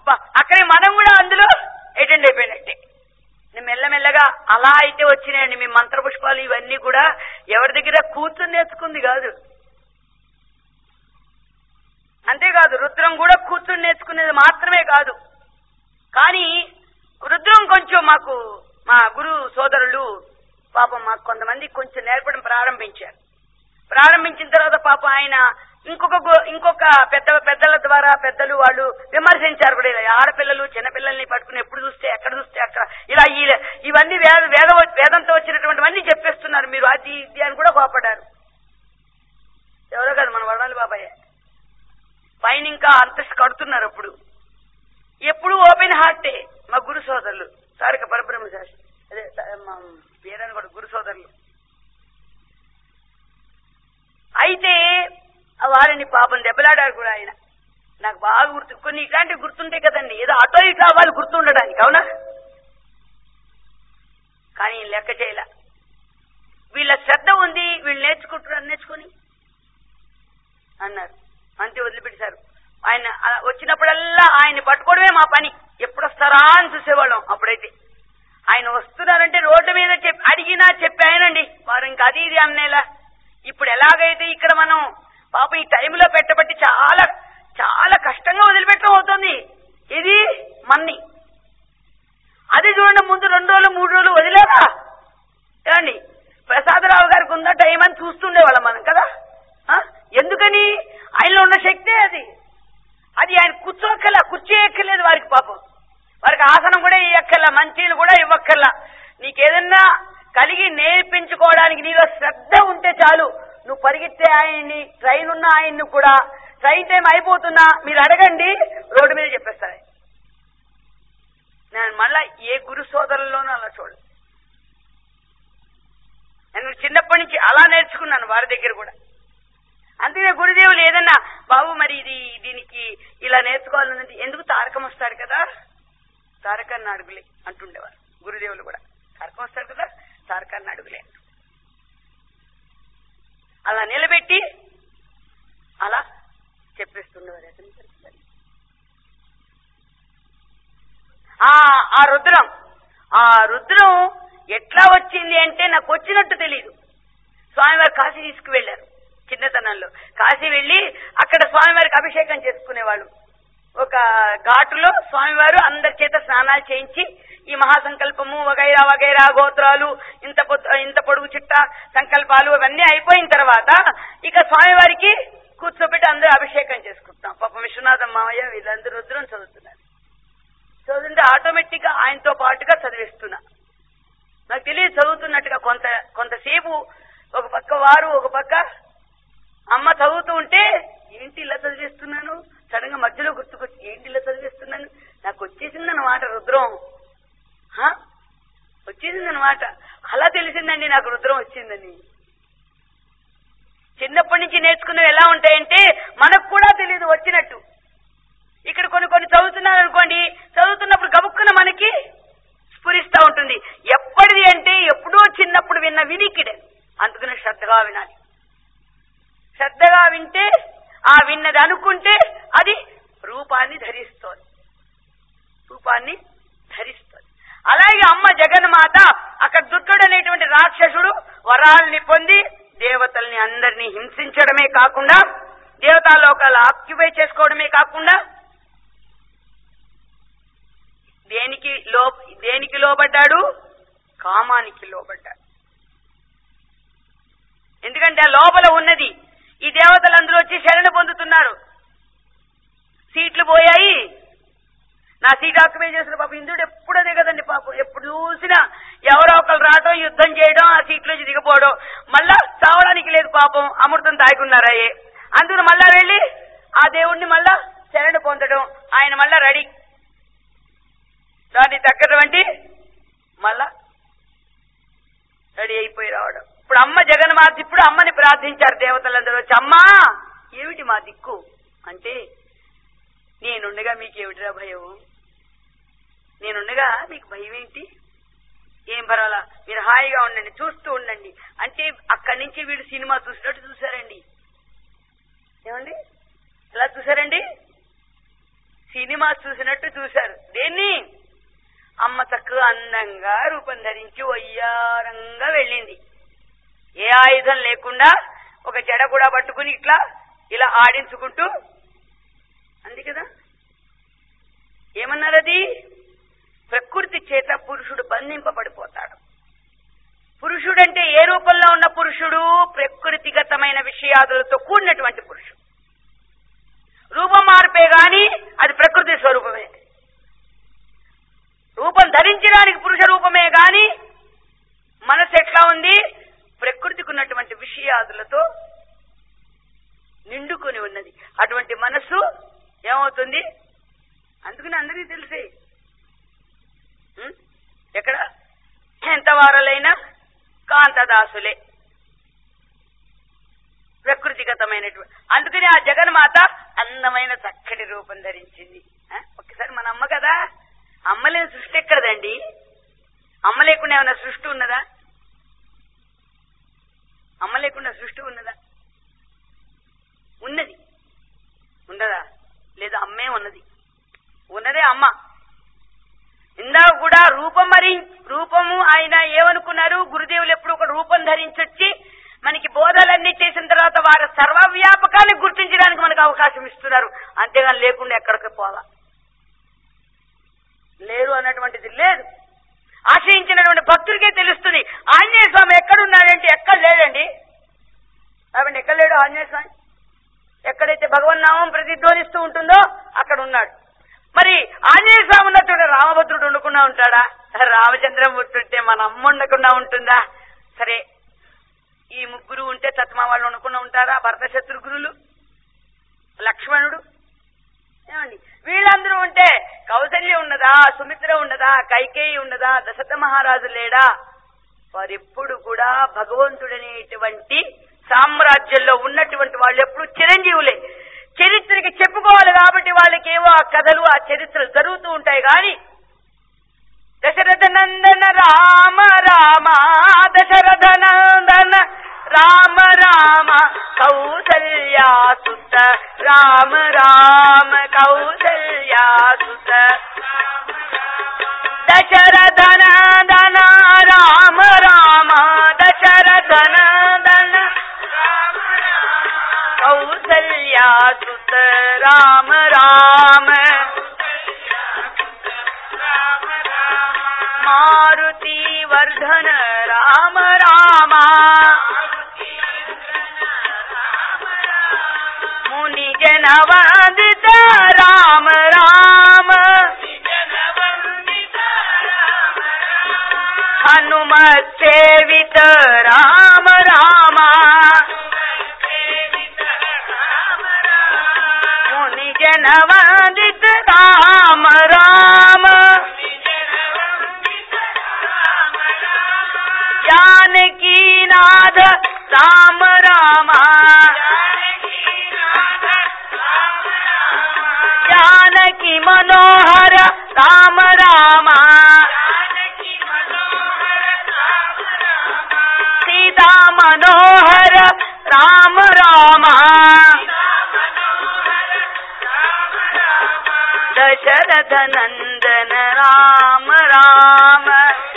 అబ్బా అక్కడే మనం కూడా అందులో అటెండ్ అయిపోయినట్టే నేను మెల్లమెల్లగా అలా అయితే వచ్చినాయండి మీ మంత్ర పుష్పాలు ఇవన్నీ కూడా ఎవరి దగ్గర కూర్చుని నేర్చుకుంది కాదు అంతేకాదు రుద్రం కూడా కూర్చుని నేర్చుకునేది మాత్రమే కాదు కానీ రుద్రం కొంచెం మాకు మా గురు సోదరులు పాపం మాకు కొంతమంది కొంచెం నేర్పడం ప్రారంభించారు ప్రారంభించిన తర్వాత పాపం ఆయన ఇంకొక గు- ఇంకొక పెద్ద పెద్దల ద్వారా పెద్దలు వాళ్ళు విమర్శించారు కూడా ఇలా ఆడపిల్లలు చిన్నపిల్లల్ని పట్టుకుని ఎప్పుడు చూస్తే ఎక్కడ చూస్తే అక్కడ ఇలా ఈ- ఇవన్నీ వేద వేద వేదంతో వచ్చినటువంటివన్నీ చెప్పేస్తున్నారు మీరు అది ఇది అని కూడా కోపడ్డారు ఎవరో కాదు మన వడాలి బాబాయ్ పైన ఇంకా అంతస్తు కడుతున్నారు అప్పుడు ఎప్పుడు ఓపెన్ హార్టే మా గురు సోదరులు తారక పరబ్రహ్మ శాస్త్రి అదే త- మా పేరని కూడా గురు సోదరులు అయితే వారిని పాపం దెబ్బలాడారు కూడా ఆయన నాకు బాగా గుర్తు కొన్ని ఇట్లాంటివి గుర్తుంటాయి కదండి ఏదో అటో ఇటో వాళ్ళు గుర్తుండడానికి అవునా కానీ ఈయన లెక్క చేయలే వీళ్ళ శ్రద్ధ ఉంది వీళ్ళు నేర్చుకుంటున్నారు నేర్చుకుని అన్నారు అంతే వదిలిపెట్టారు ఆయన అలా వచ్చినప్పుడల్లా ఆయన పట్టుకోవడమే మా పని ఎప్పుడు వస్తారా అని చూసేవాళ్ళం అప్పుడైతే ఆయన వస్తున్నారంటే రోడ్డు మీద చెప్పి అడిగినా చెప్పాయనండి వారు ఇంకా అది ఇది అన్నేలా ఇప్పుడు ఎలాగైతే ఇక్కడ మనం పాపం ఈ టైంలో పెట్టబట్టి చాలా చాలా కష్టంగా వదిలిపెట్టడం అవుతుంది ఇది మన్ని అది చూడండి ముందు రెండు రోజులు మూడు రోజులు వదిలేరా ఏమండి ప్రసాదరావు గారికి ఉందా టైం అని చూస్తుండేవాళ్ళం మనం కదా ఆ? ఎందుకని ఆయనలో ఉన్న శక్తే అది అది ఆయన కూర్చోక్కర్లా కుర్చీ ఎక్కర్లేదు వారికి పాపం వారికి ఆసనం కూడా ఇవ్వక్కర్లా మంచీలు కూడా ఇవ్వక్కర్లా నీకేదన్నా కలిగి నేర్పించుకోవడానికి నీలో శ్రద్ధ ఉంటే చాలు నువ్వు పరిగెత్తే ఆయన్ని ట్రైన్ ఉన్న ఆయన్ని కూడా ట్రైన్ టైం అయిపోతున్నా మీరు అడగండి రోడ్డు మీద చెప్పేస్తారు ఆయన. నేను మళ్ళా ఏ గురు సోదరుల్లోనూ అలా చూడు నేను చిన్నప్పటి నుంచి అలా నేర్చుకున్నాను వారి దగ్గర కూడా అందుకే గురుదేవులు ఏదన్నా బాబు మరి ఇది దీనికి ఇలా నేర్చుకోవాలన్నది ఎందుకు తారకం వస్తాడు కదా తారకాన్ని అడుగులే అంటుండేవారు గురుదేవులు కూడా తారకం వస్తాడు కదా తారకాన్ని అడుగులే అంటు. అలా నిలబెట్టి అలా చెప్పేస్తుండేవారు అతని పరిస్థితి. ఆ ఆ రుద్రం ఆ రుద్రం ఎట్లా వచ్చింది అంటే నాకు వచ్చినట్టు తెలియదు స్వామివారు కాశీ తీసుకువెళ్లారు చిన్నతనంలో కాశీ వెళ్లి అక్కడ స్వామివారికి అభిషేకం చేసుకునేవాళ్ళు ఒక ఘాటులో స్వామివారు అందరి చేత స్నానాలు చేయించి ఈ మహాసంకల్పము వగైరా వగైరా గోత్రాలు ఇంత పొద్దు- ఇంత పొడుగు చిట్ట సంకల్పాలు అవన్నీ అయిపోయిన తర్వాత ఇక స్వామివారికి కూర్చోబెట్టి అందరూ అభిషేకం చేసుకుంటాం పాపం విశ్వనాథం మావయ్య వీళ్ళందరూ రుద్రం చదువుతున్నారు చదువుతుంటే ఆటోమేటిక్ గా ఆయనతో పాటుగా చదివిస్తున్నా నాకు తెలియదు చదువుతున్నట్టుగా కొంత కొంతసేపు ఒక పక్క వారు ఒక పక్క అమ్మ చదువుతూ ఉంటే ఏంటి ఇలా చదివిస్తున్నాను సడన్ గా మధ్యలో గుర్తుకొచ్చి ఏంటి ఇలా చదివిస్తున్నాను నాకు వచ్చేసింది అన్నమాట రుద్రం హా? వచ్చేసింది అన్నమాట అలా తెలిసిందండి నాకు రుద్రం వచ్చిందని చిన్నప్పటి నుంచి నేర్చుకున్నవి ఎలా ఉంటాయంటే మనకు కూడా తెలియదు వచ్చినట్టు ఇక్కడ కొన్ని కొన్ని చదువుతున్నాను అనుకోండి చదువుతున్నప్పుడు గబుక్కున మనకి స్ఫురిస్తా ఉంటుంది ఎప్పటిది అంటే ఎప్పుడో చిన్నప్పుడు విన్న వినికిడే అందుకనే శ్రద్ధగా వినాలి శ్రద్ధగా వింటే ఆ విన్నది అనుకుంటే అది రూపాన్ని ధరిస్తోంది రూపాన్ని ధరిస్తుంది అలాగే అమ్మ జగన్మాత అక్కడ దుర్గుడు అనేటువంటి రాక్షసుడు వరాల్ని పొంది దేవతల్ని అందరినీ హింసించడమే కాకుండా దేవతాలోకాలు ఆక్యుపై చేసుకోవడమే కాకుండా దేనికి లో దేనికి లోబడ్డాడు కామానికి లోబడ్డాడు ఎందుకంటే ఆ లోపల ఉన్నది ఈ దేవతలు అందరూ వచ్చి శరణ పొందుతున్నారు సీట్లు పోయాయి నా సీట్ ఆక్యుపై చేసిన పాపం ఇంద్రుడు ఎప్పుడు అదే కదండి పాపం ఎప్పుడు చూసినా ఎవరో ఒకరు రావడం యుద్ధం చేయడం ఆ సీట్లోంచి దిగిపోవడం మళ్ళా చావడానికి లేదు పాపం అమృతం తాగున్నారాయే అందుకు మళ్ళా వెళ్ళి ఆ దేవుణ్ణి మళ్ళా శరణ పొందడం ఆయన మళ్ళా రెడీ దాన్ని తగ్గటువంటి మళ్ళా రెడీ అయిపోయి రావడం ఇప్పుడు అమ్మ జగన్మాత ఇప్పుడు అమ్మని ప్రార్థించారు దేవతలందరూ వచ్చి అమ్మా ఏమిటి మా దిక్కు అంటే నేనుండగా మీకు ఏమిటిరా భయం నేనుండగా మీకు భయం ఏంటి ఏం పర్వాలా మీరు హాయిగా ఉండండి చూస్తూ ఉండండి అంటే అక్కడి నుంచి వీడు సినిమా చూసినట్టు చూసారండి ఏమండి ఎలా చూసారండి సినిమా సినిమా చూసినట్టు చూశారు దేన్ని అమ్మ చక్కగా అందంగా రూపం ధరించి వయ్యారంగా వెళ్ళింది ఏ ఆయుధం లేకుండా ఒక జడ కూడా పట్టుకుని ఇట్లా ఇలా ఆడించుకుంటూ అంది కదా ఏమన్నారు అది ప్రకృతి చేత పురుషుడు బంధింపబడిపోతాడు పురుషుడంటే ఏ రూపంలో ఉన్న పురుషుడు ప్రకృతిగతమైన విషయాదులతో కూడినటువంటి పురుషుడు రూపం మార్పే గాని అది ప్రకృతి స్వరూపమే రూపం ధరించడానికి పురుష రూపమే గాని మనసు ఎట్లా ఉంది ప్రకృతికి ఉన్నటువంటి విషయాదులతో నిండుకొని ఉన్నది అటువంటి మనస్సు ఏమవుతుంది అందుకని అందరికీ తెలిసే ఉం? ఎక్కడ ఎంత వారలైనా కాంతదాసులే ప్రకృతిగతమైనటువంటి అందుకని ఆ జగన్మాత అందమైన చక్కటి రూపం ధరించింది ఆ? ఒక్కసారి మన అమ్మ కదా అమ్మ లేని సృష్టి ఎక్కడదండి అమ్మ లేకుండా ఏమైనా సృష్టి ఉన్నదా అమ్మ లేకుండా సృష్టి ఉన్నదా ఉన్నది ఉండదా లేదా అమ్మే ఉన్నది ఉన్నదే అమ్మ ఇందాక కూడా రూపం మరి రూపము ఆయన ఏమనుకున్నారు గురుదేవులు ఎప్పుడు ఒక రూపం ధరించొచ్చి మనకి బోధలన్నీ చేసిన తర్వాత వారి సర్వవ్యాపకాన్ని గుర్తించడానికి మనకు అవకాశం ఇస్తున్నారు అంతేగాని లేకుండా ఎక్కడికి పోలా లేరు అన్నటువంటిది లేదు ఆశ్రయించినటువంటి భక్తుడికే తెలుస్తుంది ఆంజనేయ స్వామి ఎక్కడున్నాడంటే ఎక్కడ లేడండి కాబట్టి ఎక్కడ లేడు ఆంజనేయ స్వామి ఎక్కడైతే భగవన్నామం ప్రతిధ్వనిస్తూ ఉంటుందో అక్కడ ఉన్నాడు మరి ఆంజనేయ స్వామి ఉన్నట్టు రామభద్రుడు ఉండకుండా ఉంటాడా రామచంద్రమూర్తి ఉంటే మన అమ్మ ఉండకుండా ఉంటుందా సరే ఈ ముగ్గురు ఉంటే సత్మా వాళ్ళు ఉండకుండా ఉంటారా భరత శత్రుఘ్నులు లక్ష్మణుడు ఏమండి వీళ్ళందరూ ఉంటే కౌసల్య ఉన్నదా సుమిత్ర ఉన్నదా కైకేయి ఉన్నదా దశరథ మహారాజు లేడా వారెప్పుడు కూడా భగవంతుడనేటువంటి సామ్రాజ్యంలో ఉన్నటువంటి వాళ్ళు ఎప్పుడు చిరంజీవులే చరిత్రకి చెప్పుకోవాలి కాబట్టి వాళ్ళకి ఏవో ఆ కథలు ఆ చరిత్రలు జరుగుతూ ఉంటాయి కానీ దశరథ నందన రామ రామ దశరథ నందన రామ రామ కౌసల్యాసుత రామ రామ కౌసల్యాసుత దశరథ నందన రామ రామ దశరథ నందన కౌసల్యాసుత రామ రామ మారుతి వర్ధన రామ రామ ముని జన వందిత రామ రామ హనుమత్ సేవిత రామ రామ ముని జన వందిత రామ రామ जानकी नाथ राम राम जानकी मनोहर राम राम सीता मनोहर राम राम दशरथ नंदन राम राम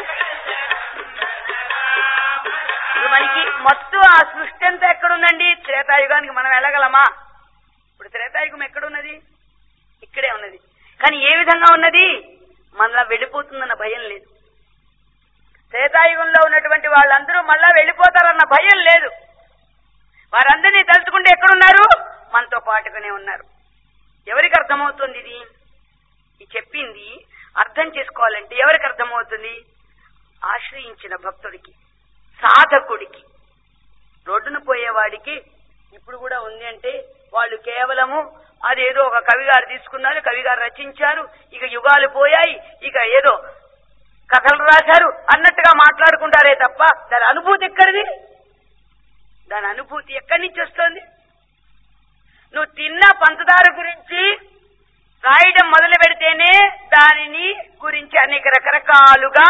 ఇప్పుడు మనకి మొత్తం ఆ సృష్టి అంతా ఎక్కడుందండి త్రేతాయుగానికి మనం వెళ్ళగలమా ఇప్పుడు త్రేతాయుగం ఎక్కడున్నది ఇక్కడే ఉన్నది కానీ ఏ విధంగా ఉన్నది మనలా వెళ్ళిపోతుందన్న భయం లేదు త్రేతాయుగంలో ఉన్నటువంటి వాళ్ళందరూ మళ్ళా వెళ్ళిపోతారన్న భయం లేదు వారందరినీ తలుచుకుంటే ఎక్కడున్నారు మనతో పాటుగానే ఉన్నారు ఎవరికి అర్థమవుతుంది ఇది ఈ చెప్పింది అర్థం చేసుకోవాలంటే ఎవరికి అర్థమవుతుంది ఆశ్రయించిన భక్తుడికి సాధకుడికి రోడ్డున పోయేవాడికి ఇప్పుడు కూడా ఉంది అంటే వాళ్ళు కేవలము అదేదో ఒక కవి గారు తీసుకున్నారు కవి గారు రచించారు ఇక యుగాలు పోయాయి ఇక ఏదో కథలు రాశారు అన్నట్టుగా మాట్లాడుకుంటారే తప్ప దాని అనుభూతి ఎక్కడిది దాని అనుభూతి ఎక్కడి నుంచి వస్తుంది నువ్వు తిన్న పంచదార గురించి రాయడం మొదలు పెడితేనే దానిని గురించి అనేక రకరకాలుగా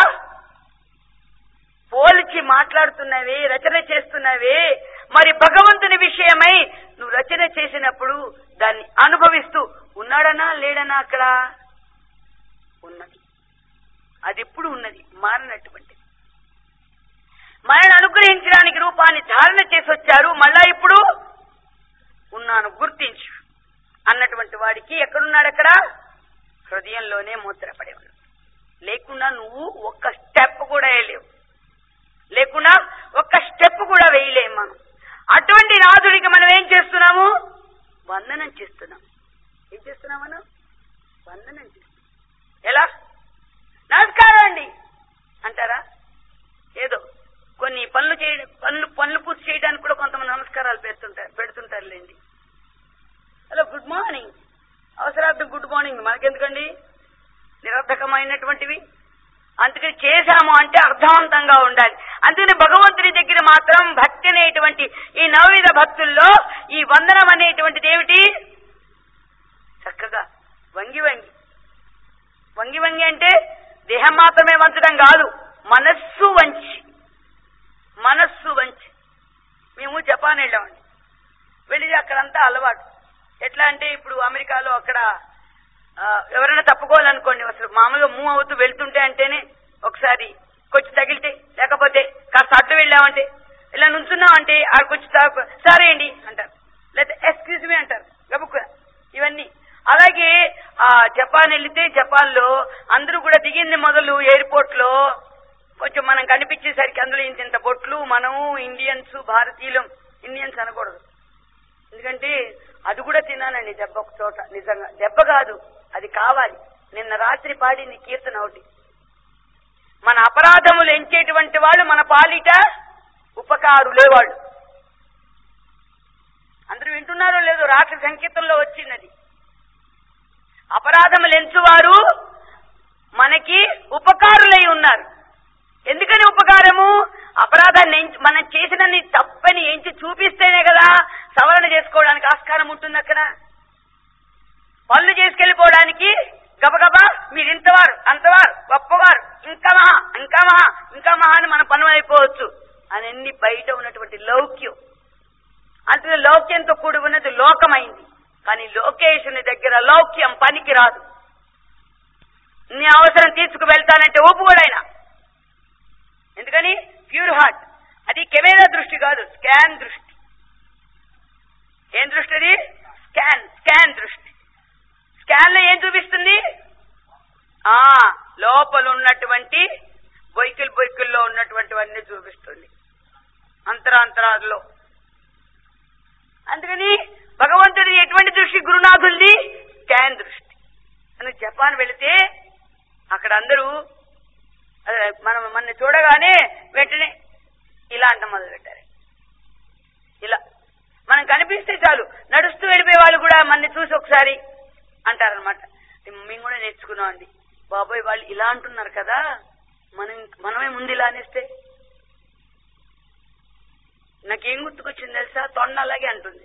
పోల్చి మాట్లాడుతున్నవే రచన చేస్తున్నవే మరి భగవంతుని విషయమై నువ్వు రచన చేసినప్పుడు దాన్ని అనుభవిస్తూ ఉన్న ఉన్నాడనా లేడనా అక్కడ ఉన్నది అది ఎప్పుడు ఉన్నది మారనటువంటిది మనల్ని అనుగ్రహించడానికి రూపాన్ని ధారణ చేసి వచ్చారు మళ్ళా ఇప్పుడు ఉన్నాను గుర్తించు అన్నటువంటి వాడికి ఎక్కడున్నాడు అక్కడ హృదయంలోనే ముద్రపడి ఉన్నాడు లేకుండా నువ్వు ఒక్క స్టెప్ కూడా వేయలేవు లేకుండా ఒక్క స్టెప్ కూడా వేయలేము మనం అటువంటి నాథుడికి మనం ఏం చేస్తున్నాము వందనం చేస్తున్నాం ఏం చేస్తున్నాం మనం వందనం చేస్తున్నాం ఎలా నమస్కారం అండి అంటారా ఏదో కొన్ని పనులు చేయడం పనులు పనులు పూర్తి చేయడానికి కూడా కొంతమంది నమస్కారాలు పెడుతుంటారు పెడుతుంటారులేండి హలో గుడ్ మార్నింగ్ అవసరార్థం గుడ్ మార్నింగ్ మనకెందుకండి నిరర్థకమైనటువంటివి అందుకని చేశాము అంటే అర్థవంతంగా ఉండాలి అందుకని భగవంతుని దగ్గర మాత్రం భక్తి అనేటువంటి ఈ నవవిధ భక్తుల్లో ఈ వందనం అనేటువంటిది ఏమిటి చక్కగా వంగి వంగి వంగి వంగి అంటే దేహం మాత్రమే వంచడం కాదు మనస్సు వంచి మనస్సు వంచి మేము జపాన్ వెళ్ళామండి వెళ్ళి అక్కడంతా అలవాటు ఎట్లా అంటే ఇప్పుడు అమెరికాలో అక్కడ ఆ, ఎవరైనా తప్పుకోవాలనుకోండి అసలు మామూలుగా మూవ్ అవుతూ వెళ్తుంటే అంటేనే ఒకసారి కొంచెం తగిలితే లేకపోతే కాస్త అడ్డు వెళ్ళామంటే ఇలా నుంచున్నామంటే ఆడికొచ్చి తా- సరే అండి అంటారు లేదా ఎక్స్క్యూజ్ మీ అంటారు గబుక్కున ఇవన్నీ అలాగే ఆ జపాన్ వెళ్తే జపాన్ లో అందరూ కూడా దిగింది మొదలు ఎయిర్పోర్ట్ లో కొంచెం మనం కనిపించేసరికి అందులో ఇంత ఇంత బొట్లు మనము ఇండియన్స్ భారతీయులం ఇండియన్స్ అనకూడదు ఎందుకంటే అది కూడా తినానండి దెబ్బ ఒక చోట నిజంగా దెబ్బ కాదు అది కావాలి నిన్న రాత్రి పాడింది కీర్తన ఒకటి మన అపరాధములు ఎంచేటువంటి వాళ్ళు మన పాలిట ఉపకారులే వాళ్ళు అందరూ వింటున్నారో లేదో రాత్రి సంకీర్తంలో వచ్చింది అపరాధములు ఎంచువారు మనకి ఉపకారులై ఉన్నారు ఎందుకని ఉపకారము అపరాధాన్ని ఎంచి- మనం చేసిన తప్పని ఎంచి చూపిస్తేనే కదా సవరణ చేసుకోవడానికి ఆస్కారం ఉంటుంది అక్కడ పనులు చేసుకెళ్లిపోవడానికి గబగబా మీరు ఇంతవారు అంతవారు గొప్పవారు ఇంకా మహా ఇంకా మహా ఇంకా మహా అని మన పనులు అయిపోవచ్చు అని అన్ని బయట ఉన్నటువంటి లౌక్యం అంటే లౌక్యంతో కూడి ఉన్నది లోకమైంది కానీ లోకేశుని దగ్గర లౌక్యం పనికి రాదు నీ అవసరం తీసుకు వెళ్తానంటే ఒప్పుకోడైనా ఎందుకని ప్యూర్ హార్ట్ అది కెమెరా దృష్టి కాదు స్కాన్ దృష్టి ఏం దృష్టి అది స్కాన్ స్కాన్ దృష్టి స్కాన్ లో ఏం చూపిస్తుంది ఆ లోపల ఉన్నటువంటి బొయ్కులు బొయ్కుల్లో ఉన్నటువంటివన్నీ చూపిస్తుంది అంతరాంతరాల్లో అందుకని భగవంతుడి ఎటువంటి దృష్టి గురునాథుల్ది స్కాన్ దృష్టి అని జపాన్ వెళితే అక్కడ అందరూ అదే మనం మన చూడగానే వెంటనే ఇలా అంట మొదలు పెట్టారు ఇలా మనం కనిపిస్తే చాలు నడుస్తూ వెళ్ళిపోయే వాళ్ళు కూడా మన చూసి ఒకసారి అంటారనమాట మేము కూడా నేర్చుకున్నాం అండి బాబోయ్ వాళ్ళు ఇలా అంటున్నారు కదా మనం మనమే ముందు ఇలా అనేస్తే నాకేం గుర్తుకొచ్చింది తెలుసా తొండ అలాగే అంటుంది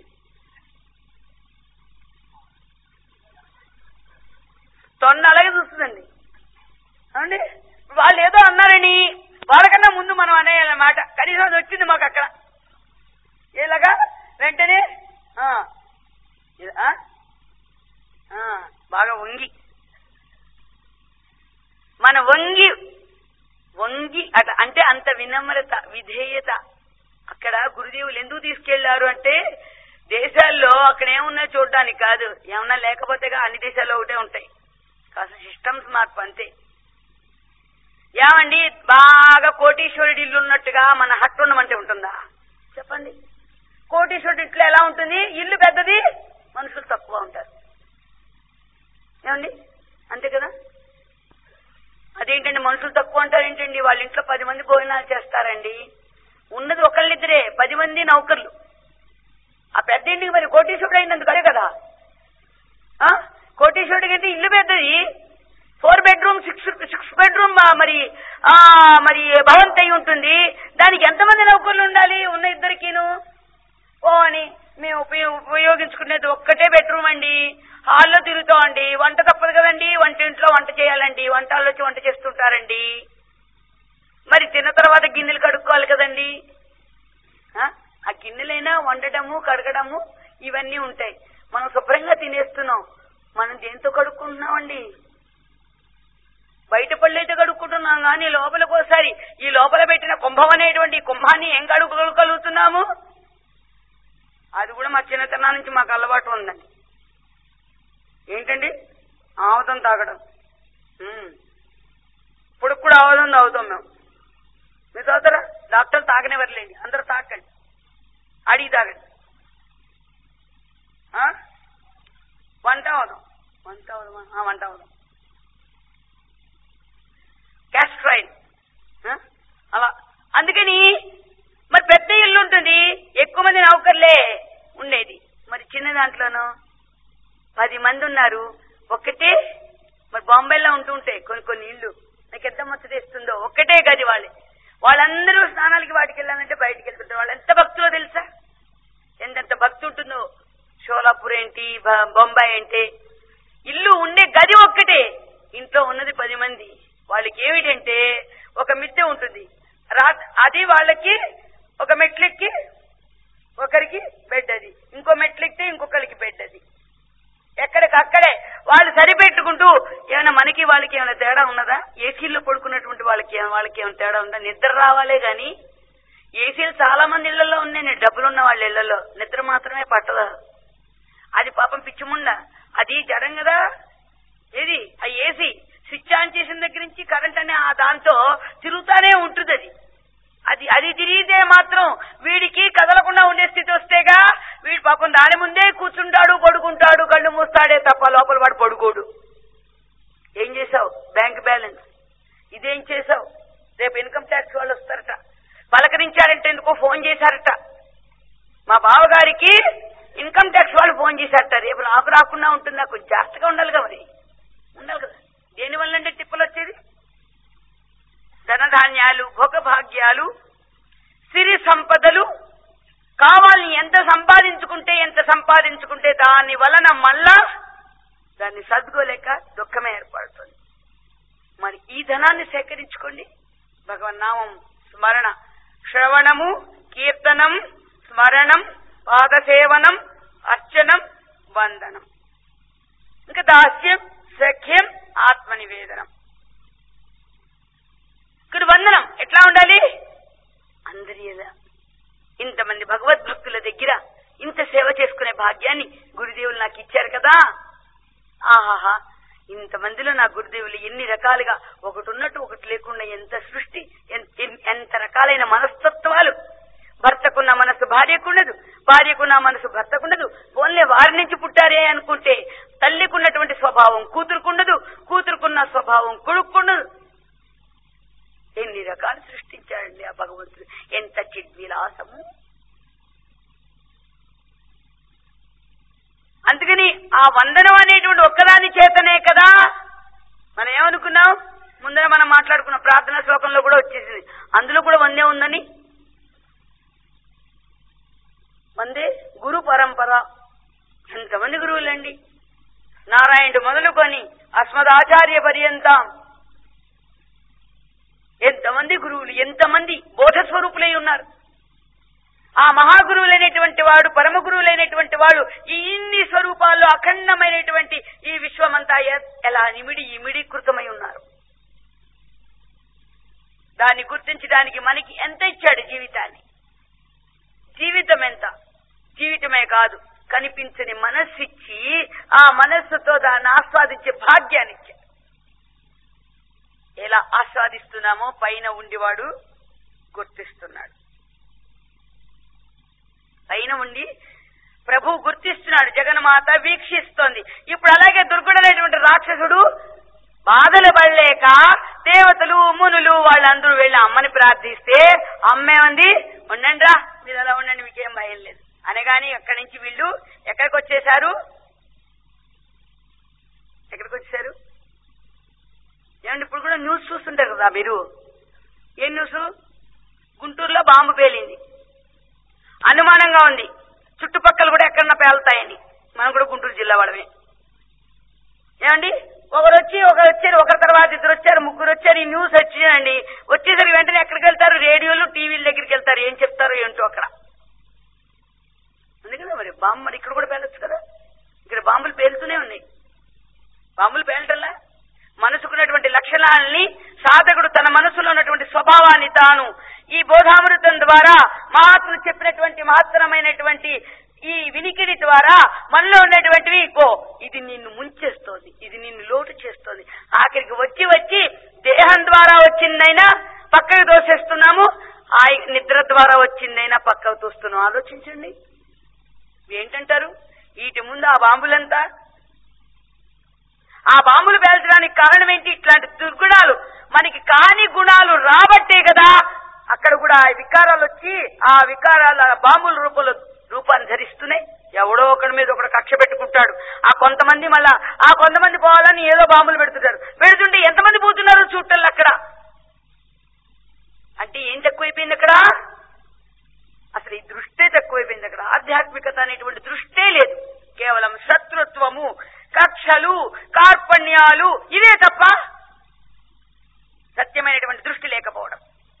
తొండ అలాగే చూస్తుందండి అవునండి వాళ్ళు ఏదో అన్నారని వాళ్ళకన్నా ముందు మనం అనేయాలన్నమాట కనీసం అది వచ్చింది మాకు అక్కడ ఇలాగా వెంటనే ఆ, ఇలా, ఆ? ఆ, బాగా వంగి మన వంగి వంగి అట అంటే అంత వినమ్రత విధేయత అక్కడ గురుదేవులు ఎందుకు తీసుకెళ్లారు అంటే దేశాల్లో అక్కడ ఏమున్నా చూడడానికి కాదు ఏమన్నా లేకపోతేగా అన్ని దేశాల్లో ఒకటే ఉంటాయి కాస్త సిస్టమ్స్ మార్పు అంతే ఏమండి బాగా కోటీశ్వరుడి ఇల్లు ఉన్నట్టుగా మన హట్టు ఉండమంటే ఉంటుందా చెప్పండి కోటీశ్వరుడి ఇంట్లో ఎలా ఉంటుంది ఇల్లు పెద్దది మనుషులు తక్కువ ఉంటారు ఏమండి అంతే కదా అదేంటండి మనుషులు తక్కువ అంటారు ఏంటండి వాళ్ళ ఇంట్లో పది మంది భోజనాలు చేస్తారండి ఉన్నది ఒకళ్ళిద్దరే పది మంది నౌకర్లు ఆ పెద్ద ఇంటికి మరి కోటీశ్వరుడు అయినందుకు అదే కదా ఆ? కోటీశ్వరుడికి అయితే ఇల్లు పెద్దది four bedroom six six bedroom మరి ఆ మరి భవంతి అయి ఉంటుంది దానికి ఎంతమంది నౌకర్లు ఉండాలి ఉన్న ఇద్దరికిను ఓ అని మేము ఉపయో- ఉపయోగించుకునేది ఒక్కటే బెడ్రూమ్ అండి హాల్లో తిరుగుతామండి వంట తప్పదు కదండి వంట ఇంట్లో వంట చేయాలండి వంట హాల్లో వచ్చి వంట చేస్తుంటారండి మరి తిన్న తర్వాత గిన్నెలు కడుక్కోవాలి కదండి ఆ? ఆ గిన్నెలైనా వండటము కడగడము ఇవన్నీ ఉంటాయి మనం శుభ్రంగా తినేస్తున్నాం మనం దే- ఏమండి బయట పళ్ళు అయితే కడుక్కుంటున్నాం కానీ లోపలికి ఒకసారి ఈ లోపల పెట్టిన కుంభం అనేటువంటి ఈ కుంభాన్ని ఏం కడుక్కోగలుగుతున్నాము అది కూడా మా చిన్నతనం నుంచి మాకు అలవాటు ఉందండి ఏంటండి ఆవదం తాగడం ఉమ్. ఇప్పుడు కూడా ఆవదం తాగుతాం మేము మీరు తాగుతారా డాక్టర్ తాగనివ్వరులేండి అందరూ తాకండి అడిగి తాగండి ఆ? వంట అవదాం వంట అవదామా ఆ, వంట అవదాం క్యాస్ట్రైన్ అలా అందుకని మరి పెద్ద ఇల్లు ఉంటుంది ఎక్కువ మంది నౌకర్లే ఉండేది మరి చిన్న దాంట్లోనూ పది మంది ఉన్నారు ఒక్కటే మరి బాంబేలో ఉంటూ ఉంటాయి కొన్ని కొన్ని ఇల్లు నాకు ఎంత ముచ్చటేస్తుందో ఒక్కటే గది వాళ్ళే వాళ్ళందరూ స్నానాలకి వాటికి వెళ్ళాలంటే బయటికి వెళ్తుంటారు వాళ్ళు ఎంత భక్తులో తెలుసా ఎంతెంత భక్తి ఉంటుందో షోలాపూర్ ఏంటి బ- బొంబాయి ఏంటి ఇల్లు ఉండే గది ఒక్కటే ఇంట్లో ఉన్నది పది మంది వాళ్ళకి ఏమిటంటే ఒక మిద్దె ఉంటుంది రా అది వాళ్ళకి ఒక మెట్లెక్కి ఒకరికి బెడ్ అది ఇంకో మెట్లెక్కితే ఇంకొకరికి బెడ్ అది ఎక్కడికి అక్కడే వాళ్ళు సరిపెట్టుకుంటూ ఏమైనా మనకి వాళ్ళకి ఏమైనా తేడా ఉన్నదా ఏసీల్లో పడుకున్నటువంటి వాళ్ళకి ఏమైనా- వాళ్ళకి ఏమైనా తేడా ఉందా నిద్ర రావాలే గాని ఏసీలు చాలా మంది ఇళ్లలో ఉన్నాయి డబ్బులున్న వాళ్ళ ఇళ్లలో నిద్ర మాత్రమే పట్టదా అది పాపం పిచ్చిముండ అది జడం కదా ఏది ఆ ఏసీ స్విచ్ ఆన్ చేసిన దగ్గర నుంచి కరెంట్ అనే ఆ దాంతో తిరుగుతానే ఉంటుంది అది అది అది తిరిగితే మాత్రం వీడికి కదలకుండా ఉండే స్థితి వస్తేగా వీడు పాపం దాని ముందే కూర్చుంటాడు పడుకుంటాడు కళ్ళు మూస్తాడే తప్ప లోపల వాడు పడుకోడు ఏం చేశావు బ్యాంక్ బ్యాలెన్స్ ఇదేం చేశావు రేపు ఇన్కమ్ ట్యాక్స్ వాళ్ళు వస్తారట పలకరించారంటే ఎందుకో ఫోన్ చేశారట మా బావగారికి ఇన్కమ్ ట్యాక్స్ వాళ్ళు ఫోన్ చేశారట రేపు నాకు రాకుండా ఉంటుందా కొంచెం జాగ్రత్తగా ఉండాలిగా మరి ఉండాలి కదా దేనివల్ల అంటే తిప్పలు వచ్చేది ధనధాన్యాలు భోగభాగ్యాలు సిరి సంపదలు కావాలని ఎంత సంపాదించుకుంటే ఎంత సంపాదించుకుంటే దాని వలన మళ్ళా దాన్ని సర్దుకోలేక దుఃఖమే ఏర్పడుతుంది మరి ఈ ధనాన్ని సేకరించుకోండి భగవన్నామం స్మరణ శ్రవణము కీర్తనం స్మరణం పాదసేవనం అర్చనం వందనం ఇంకా దాస్యం సఖ్యం ఆత్మనివేదనం ఇక్కడ వందనం ఎట్లా ఉండాలి అందరి ఎద. ఇంతమంది భగవద్భక్తుల దగ్గర ఇంత సేవ చేసుకునే భాగ్యాన్ని గురుదేవులు నాకు ఇచ్చారు కదా ఆహాహా ఇంతమందిలో నా గురుదేవులు ఎన్ని రకాలుగా ఒకటి ఉన్నట్టు ఒకటి లేకుండా ఎంత సృష్టి ఎన్- ఎన్- ఎంత రకాలైన మనస్తత్వాలు భర్తకున్న మనసు భార్యకుండదు భార్యకున్న మనసు భర్తకుండదు ఓన్లీ వారి నుంచి పుట్టారే అనుకుంటే తల్లికున్నటువంటి స్వభావం కూతురుకుండదు కూతురుకున్న స్వభావం కొడుకుండదు ఎన్ని రకాలు సృష్టించాడండి ఆ భగవంతుడు ఎంత చిద్విలాసము అందుకని ఆ వందనం అనేటువంటి ఒక్కదాని చేతనే కదా మనం ఏమనుకున్నాం ముందర మనం మాట్లాడుకున్న ప్రార్థనా శ్లోకంలో కూడా వచ్చేసింది అందులో కూడా వందే ఉందని వందే గురు పరంపర ఎంతమంది గురువులండి నారాయణుడు మొదలుకొని అస్మదాచార్య పర్యంతం ఎంతమంది గురువులు ఎంతమంది బోధ స్వరూపులై ఉన్నారు ఆ మహాగురువులైనటువంటి వాడు పరమ గురువులైనటువంటి వాడు ఈ ఇన్ని స్వరూపాల్లో అఖండమైనటువంటి ఈ విశ్వమంతా ఎ- ఎలా నిమిడి ఇమిడీకృతమై ఉన్నారు దాన్ని గుర్తించడానికి మనకి ఎంత ఇచ్చాడు జీవితాన్ని జీవితం ఎంత జీవితమే కాదు కనిపించని మనస్సు ఇచ్చి ఆ మనస్సుతో దాన్ని ఆస్వాదించే భాగ్యాన్ని ఇచ్చాడు ఎలా ఆస్వాదిస్తున్నామో పైన ఉండివాడు గుర్తిస్తున్నాడు పైన ఉండి ప్రభు గుర్తిస్తున్నాడు జగన్మాత వీక్షిస్తోంది ఇప్పుడు అలాగే దుర్గుడనేటువంటి రాక్షసుడు బాధలు పడలేక దేవతలు మునులు వాళ్ళందరూ వెళ్ళి అమ్మని ప్రార్థిస్తే అమ్మేమంది ఉండండి రా మీరు అలా ఉండండి మీకేం భయం లేదు అనగాని అక్కడి నుంచి వీళ్ళు ఎక్కడికి వచ్చేశారు ఎక్కడికి వచ్చేసారు ఏమండి ఇప్పుడు కూడా న్యూస్ చూస్తుంటారు కదా మీరు ఏ న్యూస్ గుంటూరులో బాంబు పేలింది అనుమానంగా ఉంది చుట్టుపక్కల కూడా ఎక్కడన్నా పేలుతాయని మనం కూడా గుంటూరు జిల్లా వాళ్ళమే ఏమండి ఒకరు వచ్చి ఒకరు వచ్చారు ఒకరి తర్వాత ఇద్దరు వచ్చారు ముగ్గురు వచ్చారు ఈ న్యూస్ వచ్చిందండి వచ్చేసరికి వెంటనే ఎక్కడికి వెళ్తారు రేడియోలు టీవీల దగ్గరికి వెళ్తారు ఏం చెప్తారు ఏంటో అక్కడ ఉంది కదా మరి బాంబు మరి ఇక్కడ కూడా పేలొచ్చు కదా ఇక్కడ బాంబులు పేలుతూనే ఉన్నాయి బాంబులు పేలటల్లా మనసుకున్నటువంటి లక్షణాలని సాధకుడు తన మనసులో ఉన్నటువంటి స్వభావాన్ని తాను ఈ బోధామృతం ద్వారా మహాత్ములు చెప్పినటువంటి మహత్తరమైనటువంటి ఈ వినికిడి ద్వారా మనలో ఉన్నటువంటివి గో ఇది నిన్ను ముంచేస్తోంది ఇది నిన్ను లోటు చేస్తోంది ఆఖరికి వచ్చి వచ్చి దేహం ద్వారా వచ్చిందైనా పక్కకు దోసేస్తున్నాము ఆ నిద్ర ద్వారా వచ్చిందైనా పక్కకు తోస్తున్నాం ఆలోచించండి ఏంటంటారు వీటి ముందు ఆ బాంబులంతా ఆ బాంబులు పేల్చడానికి కారణం ఏంటి ఇట్లాంటి దుర్గుణాలు మనకి కాని గుణాలు రాబట్టే కదా అక్కడ కూడా ఆ వికారాలు వచ్చి ఆ వికారాల బాంబుల రూపంలో రూపాన్ని ధరిస్తున్నాయి ఎవడో ఒకడి మీద ఒకడు కక్ష పెట్టుకుంటాడు ఆ కొంతమంది మళ్ళా ఆ కొంతమంది పోవాలని ఏదో బాంబులు పెడుతుంటారు పెడుతుంటే ఎంతమంది పోతున్నారు చూడటం అక్కడ అంటే ఏం తక్కువైపోయింది అక్కడ అసలు ఈ దృష్టే తక్కువైపోయింది అక్కడ ఆధ్యాత్మికత అనేటువంటి దృష్టే లేదు కేవలం శత్రుత్వము కక్షలు కార్పణ్యాలు ఇవే తప్ప సత్యమైనటువంటి దృష్టి లేకపోవడం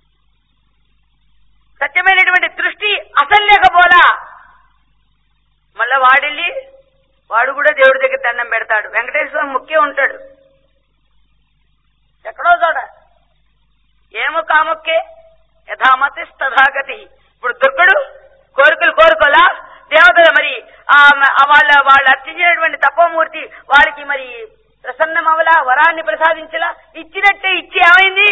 సత్యమైనటువంటి దృష్టి అసలు లేకపోలా మళ్ళా వాడెళ్ళి వాడు కూడా దేవుడి దగ్గర దండం పెడతాడు వెంకటేశ్వర స్వామి ముఖ్యం ఉంటాడు ఎక్కడో చోట ఏమో కామొక్కే యథామతి తథాగతి ఇప్పుడు దుర్గడు కోరికలు కోరుకోలా దేవతలు మరి ఆ మ- ఆ వాళ్ళ వాళ్ళు అర్చించినటువంటి తపోమూర్తి వారికి మరి ప్రసన్నమవలా వరాన్ని ప్రసాదించలా ఇచ్చినట్టే ఇచ్చి ఏమైంది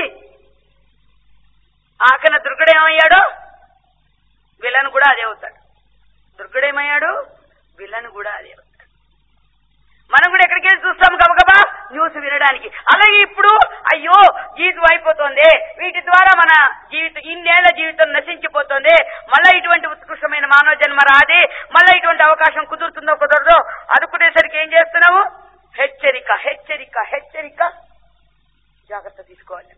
ఆకన దుర్గడు ఏమయ్యాడో విలన్ కూడా అదే అవుతాడు దుర్గడేమయ్యాడు విలన్ కూడా అదే అవుతాడు మనం కూడా ఎక్కడికి వెళ్ళి చూస్తాం గబగబా న్యూస్ వినడానికి అలాగే ఇప్పుడు అయ్యో జీవితం అయిపోతుంది వీటి ద్వారా మన జీవితం ఇన్నేళ్ల జీవితం నశించిపోతుంది మళ్ళా ఇటువంటి ఉత్కృష్టమైన మానవ జన్మ రాదే మళ్ళా ఇటువంటి అవకాశం కుదురుతుందో కుదరదో అనుకునేసరికి ఏం చేస్తున్నాము హెచ్చరిక హెచ్చరిక హెచ్చరిక జాగ్రత్త తీసుకోవాలి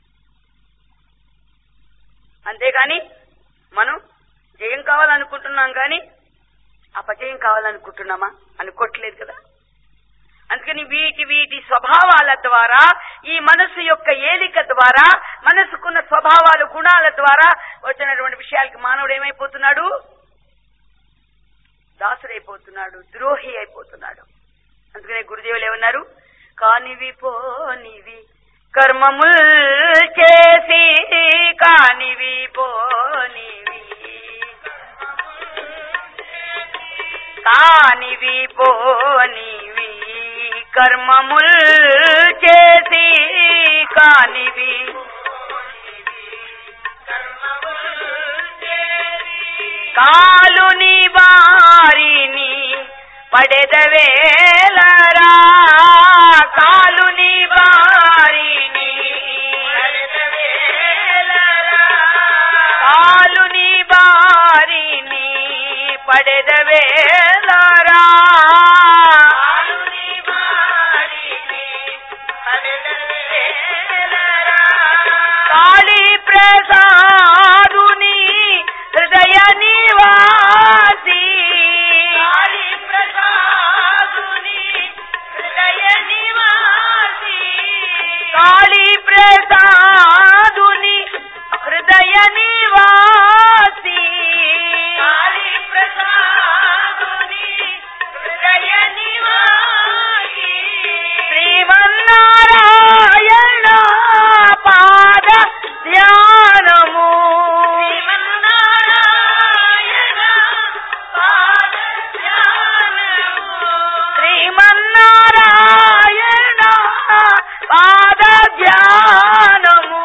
అంతేగాని మనం జయం కావాలనుకుంటున్నాం కానీ అపజయం కావాలనుకుంటున్నామా అనుకోవట్లేదు కదా అందుకని వీటి వీటి స్వభావాల ద్వారా ఈ మనసు యొక్క ఏలిక ద్వారా మనసుకున్న స్వభావాలు గుణాల ద్వారా వచ్చినటువంటి విషయాలకి మానవుడు ఏమైపోతున్నాడు దాసుడైపోతున్నాడు ద్రోహి అయిపోతున్నాడు అందుకనే గురుదేవులు ఏమన్నారు కానివి పోనివి కర్మముల్ చేసి కానివి పోనివి కానివి పోనివి కర్మముల్ చేసి కానివి కాలుని బారిని పడెదవేలరా కాలుని బారిని కాలుని బారిని పడెదవేలరా కాళీ ప్రసాదుని హృదయ నివాసి కాళీ ప్రసాదుని హృదయ నివాసి కాళీ ప్రసాదుని హృదయ నివాసి కాళీ ప్రసాదుని హృదయ నివాసి శ్రీమన్నారాయణ పాద ధ్యానము శ్రీమన్నారాయణ పాద ధ్యానము శ్రీమన్నారాయణ పాద ధ్యానము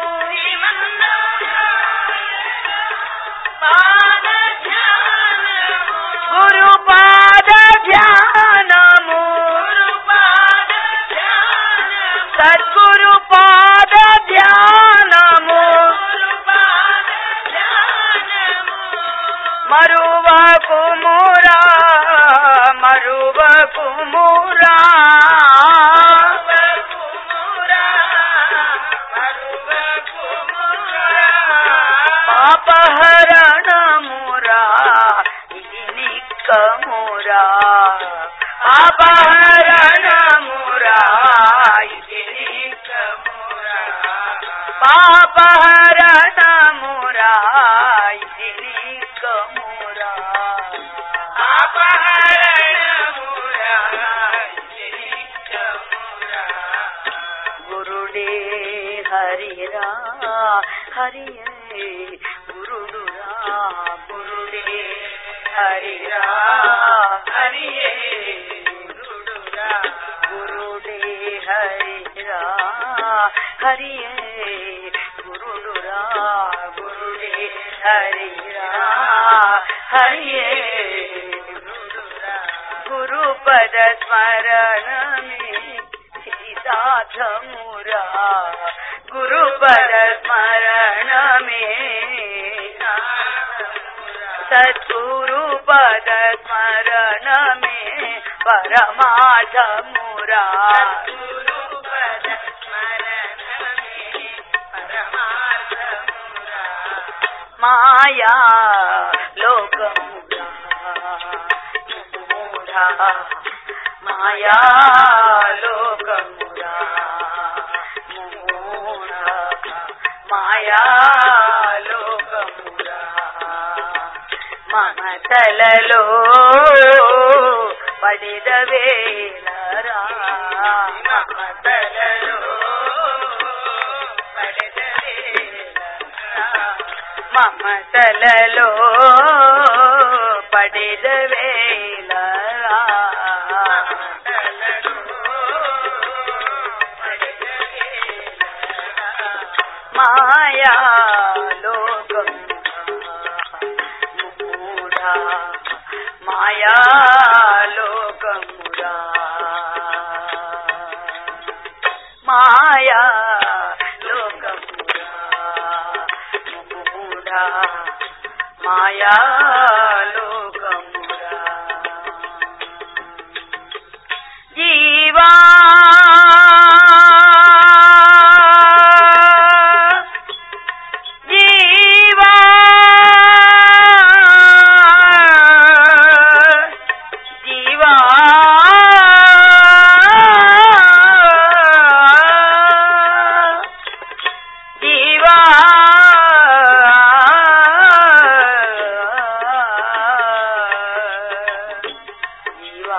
పాద ధ్యానము గురు పాద ధ్యానము సద్గురు పాద ధ్యానము మరువ కుమురా మరువ కుమురా పాపహరణమురా ఇది నిక్కమురా పాపహరణమురా ఇది నిక్కమురా పాపహరణమురా ఇది నిక్కమురా పాపహరణమురా ఇది నిక్కమురా హరియే గురుడురా గురుడే హరిరా హరియే గురుడురా గురుడే హరిరా హరియే గురుడురా గురుడే హరిరా హరియే గురుడురా గురుపద స్మరణమే సీతాధమురా గురుపద స్మరణమే సద్గురు పద స్మరణమే పరమాధమురా మాయా లోకమురా మూఢా మాయా లోకమురా మూఢా మాయా లోకమురా మమతలలో పడిద వేలరా మమతలలో పడిద వేలరా మమతలలో పడిద వేలరా మాయా లోకం మూఢా మాయా లోకమురా మాయా లోకమురా మూఢా మాయా లోకమురా జీవా జీవా జీవా జీవా జీవా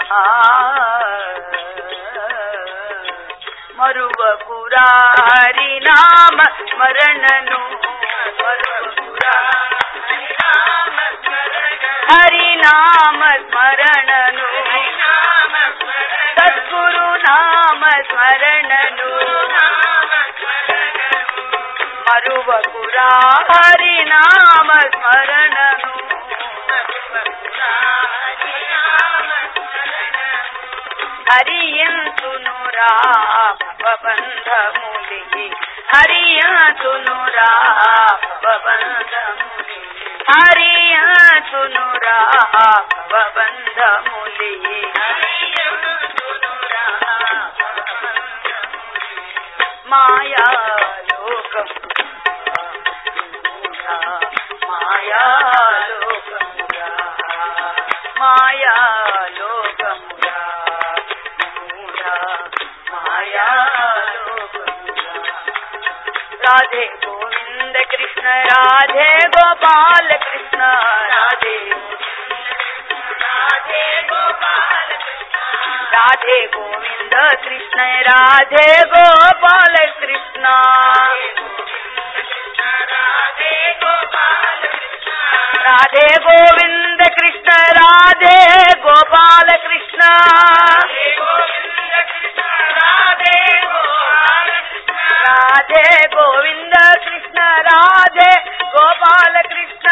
మరువకురారి నామ స్మరణను హరి నామ స్మరణను సద్గురు నామ స్మరణను మరువకురా హరి నామ స్మరణను హరియంతునురా భవబంధములి హరియంతునురా భవబంధములి హరియంతునురా భవబంధములి మాయా లోకం మాయా లోకమురా మాయా లోకమురా మూఢా మాయా లోకమురా రాధే గోవింద కృష్ణ రాధే గోపాల కృష్ణ రాధే రాధే గోపాల రాధే గోవింద కృష్ణ రాధే గోపాల కృష్ణ రాధే గోవింద కృష్ణ రాధే గోపాల కృష్ణ రాధే గోవింద కృష్ణ రాధే గోపాల కృష్ణ